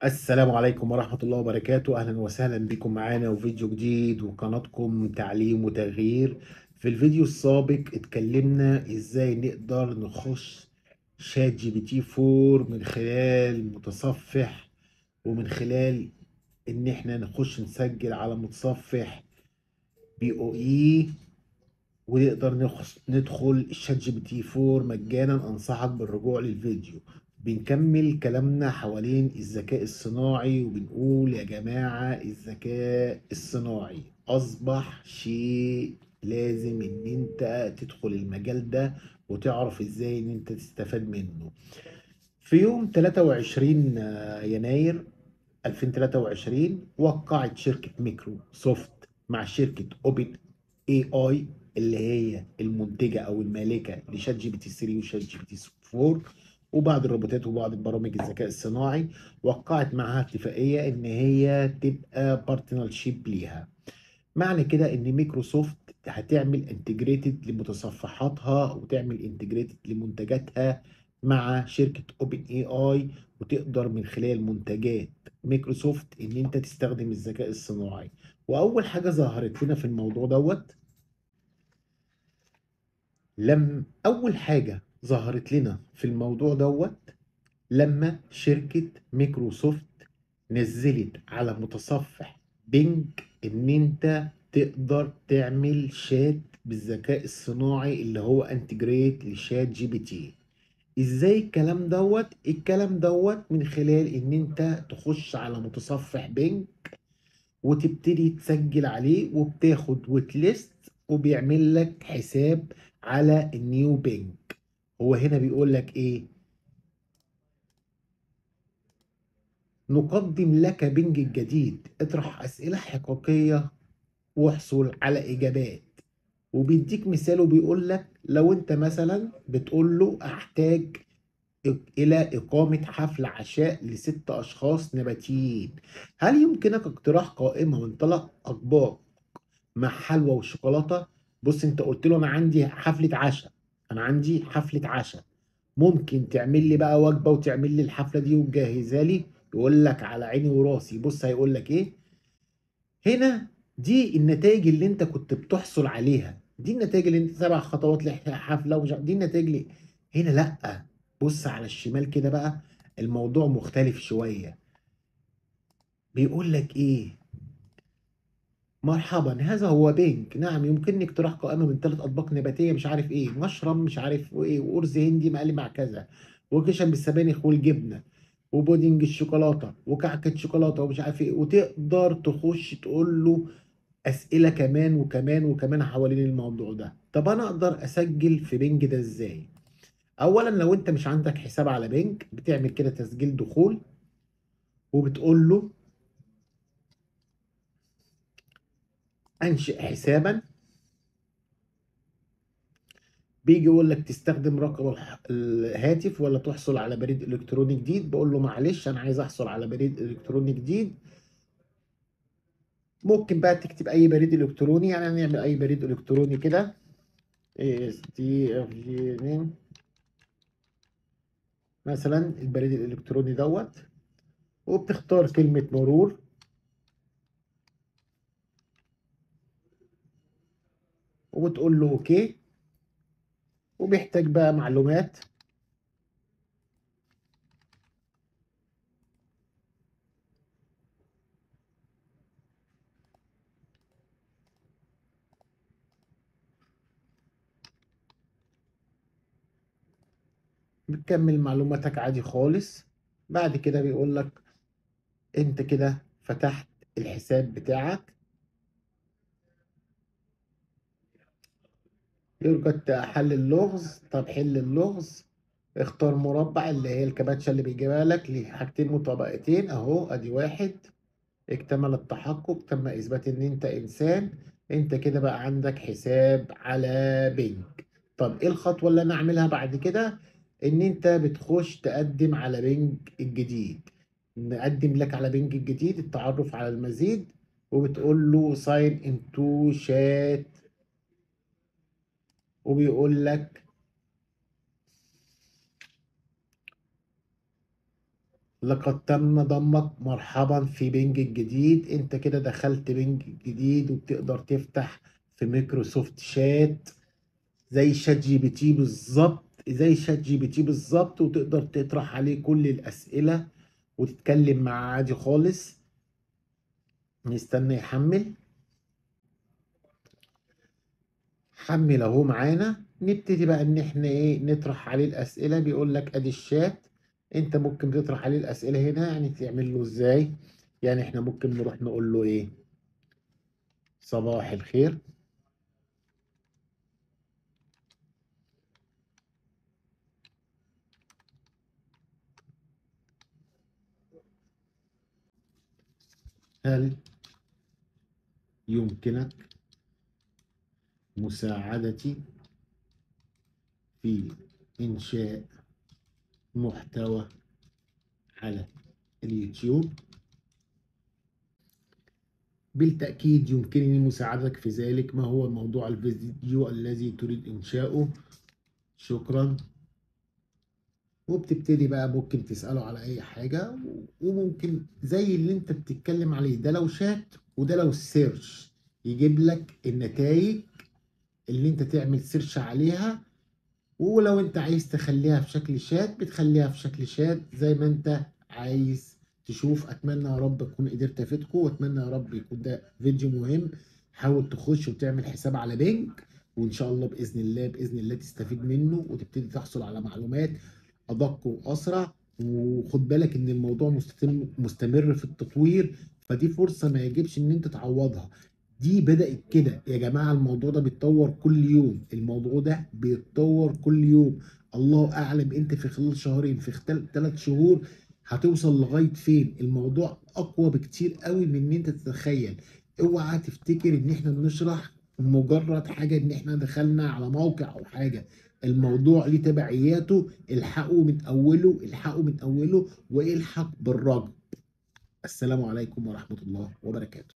السلام عليكم ورحمة الله وبركاته أهلا وسهلا بكم معانا وفيديو جديد وقناتكم تعليم وتغيير في الفيديو السابق اتكلمنا ازاي نقدر نخش شات جي بي تي 4 من خلال متصفح ومن خلال ان احنا نخش نسجل على متصفح بي او اي ونقدر نخش ندخل الشات جي بي تي 4 مجانا انصحك بالرجوع للفيديو بنكمل كلامنا حوالين الذكاء الصناعي وبنقول يا جماعة الذكاء الصناعي أصبح شيء لازم إن أنت تدخل المجال ده وتعرف إزاي إن أنت تستفاد منه في يوم 23 يناير 2023 وقعت شركة مايكروسوفت مع شركة اوبن اي اي اللي هي المنتجة او المالكة لشات جي بي تي 3 وشات جي بي تي 4 وبعض الروبوتات وبعض برامج الذكاء الصناعي وقعت معاها اتفاقية ان هي تبقى بارتنرشيب ليها معنى كده ان مايكروسوفت هتعمل انتجريتد لمتصفحاتها وتعمل انتجريتد لمنتجاتها مع شركة اوبن اي اي وتقدر من خلال منتجات مايكروسوفت ان انت تستخدم الذكاء الصناعي واول حاجة ظهرت لنا في الموضوع دوت لم اول حاجة ظهرت لنا في الموضوع دوت لما شركة مايكروسوفت نزلت على متصفح بينج ان انت تقدر تعمل شات بالذكاء الصناعي اللي هو انتجريت لشات جي بي تي ازاي الكلام دوت الكلام دوت من خلال ان انت تخش على متصفح بينج وتبتدي تسجل عليه وبتاخد ويت ليست وبيعمل لك حساب على النيو بينج هو هنا بيقول لك ايه نقدم لك بنج الجديد اطرح اسئله حقيقيه واحصل على اجابات وبيديك مثال وبيقول لك لو انت مثلا بتقول له احتاج الى اقامه حفل عشاء لست اشخاص نباتيين هل يمكنك اقتراح قائمه من ثلاث اطباق مع حلوى وشوكولاته بص انت قلت له انا عندي حفله عشاء انا عندي حفله عشاء ممكن تعمل لي بقى وجبه وتعمل لي الحفله دي وتجهزها لي يقول لك على عيني وراسي بص هيقول لك ايه هنا دي النتائج اللي انت كنت بتحصل عليها دي النتائج اللي انت سبع خطوات لحفله ومش دي النتائج اللي هنا لا بص على الشمال كده بقى الموضوع مختلف شويه بيقول لك ايه مرحبا هذا هو بينك نعم يمكنني اقتراح قائمة من ثلاث أطباق نباتية مش عارف إيه مشرم مش عارف إيه وأرز هندي مقلي مع كذا وكشم بالسبانخ والجبنة وبودنج الشوكولاتة وكعكة شوكولاتة ومش عارف إيه وتقدر تخش تقول له أسئلة كمان وكمان وكمان حوالين الموضوع ده طب أنا أقدر أسجل في بينج ده إزاي أولا لو أنت مش عندك حساب على بينج بتعمل كده تسجيل دخول وبتقول له انشئ حسابا بيجي يقول لك تستخدم رقم الهاتف ولا تحصل على بريد الكتروني جديد بقول له معلش انا عايز احصل على بريد الكتروني جديد ممكن بقى تكتب اي بريد الكتروني يعني نعمل اي بريد الكتروني كده اس تي اف جي مثلا البريد الالكتروني دوت وبتختار كلمه مرور وبتقول له اوكي وبيحتاج بقى معلومات بتكمل معلوماتك عادي خالص بعد كده بيقول لك انت كده فتحت الحساب بتاعك يرجى حل اللغز طب حل اللغز اختار مربع اللي هي الكباتشة اللي بيجيبها لك لحاجتين مطابقتين اهو ادي واحد اكتمل التحقق تم اثبات ان انت انسان انت كده بقى عندك حساب على بنك طب ايه الخطوة اللي انا اعملها بعد كده ان انت بتخش تقدم على بنك الجديد نقدم لك على بنك الجديد التعرف على المزيد وبتقول له ساين انتو شات وبيقول لك لقد تم ضمك مرحبا في بنج الجديد انت كده دخلت بنج جديد وبتقدر تفتح في مايكروسوفت شات زي شات جي بي تي بالظبط زي شات جي بي تي بالظبط وتقدر تطرح عليه كل الأسئلة وتتكلم معاه عادي خالص نستنى يحمل حمل اهو معانا نبتدي بقى ان احنا ايه نطرح عليه الاسئله بيقول لك ادي الشات انت ممكن تطرح عليه الاسئله هنا يعني تعمل له ازاي يعني احنا ممكن نروح نقول له ايه صباح الخير هل يمكنك مساعدتي في إنشاء محتوى على اليوتيوب بالتأكيد يمكنني مساعدتك في ذلك ما هو موضوع الفيديو الذي تريد إنشاؤه شكرا وبتبتدي بقى ممكن تسأله على أي حاجة وممكن زي اللي أنت بتتكلم عليه ده لو شات وده لو سيرش يجيب لك النتائج اللي أنت تعمل سيرش عليها ولو أنت عايز تخليها في شكل شات بتخليها في شكل شات زي ما أنت عايز تشوف أتمنى يا رب أكون قدرت أفيدكم وأتمنى يا رب يكون ده فيديو مهم حاول تخش وتعمل حساب على بنك وإن شاء الله بإذن الله بإذن الله تستفيد منه وتبتدي تحصل على معلومات ادق واسرع وخد بالك ان الموضوع مستمر في التطوير فدي فرصه ما يجبش ان انت تعوضها دي بدات كده يا جماعه الموضوع ده بيتطور كل يوم الموضوع ده بيتطور كل يوم الله اعلم انت في خلال شهرين في خلال ثلاث شهور هتوصل لغايه فين الموضوع اقوى بكتير قوي من ان انت تتخيل اوعى تفتكر ان احنا بنشرح مجرد حاجه ان احنا دخلنا على موقع او حاجه الموضوع ليه تبعياته الحقوا من اوله الحقوا من اوله والحق بالرجل السلام عليكم ورحمه الله وبركاته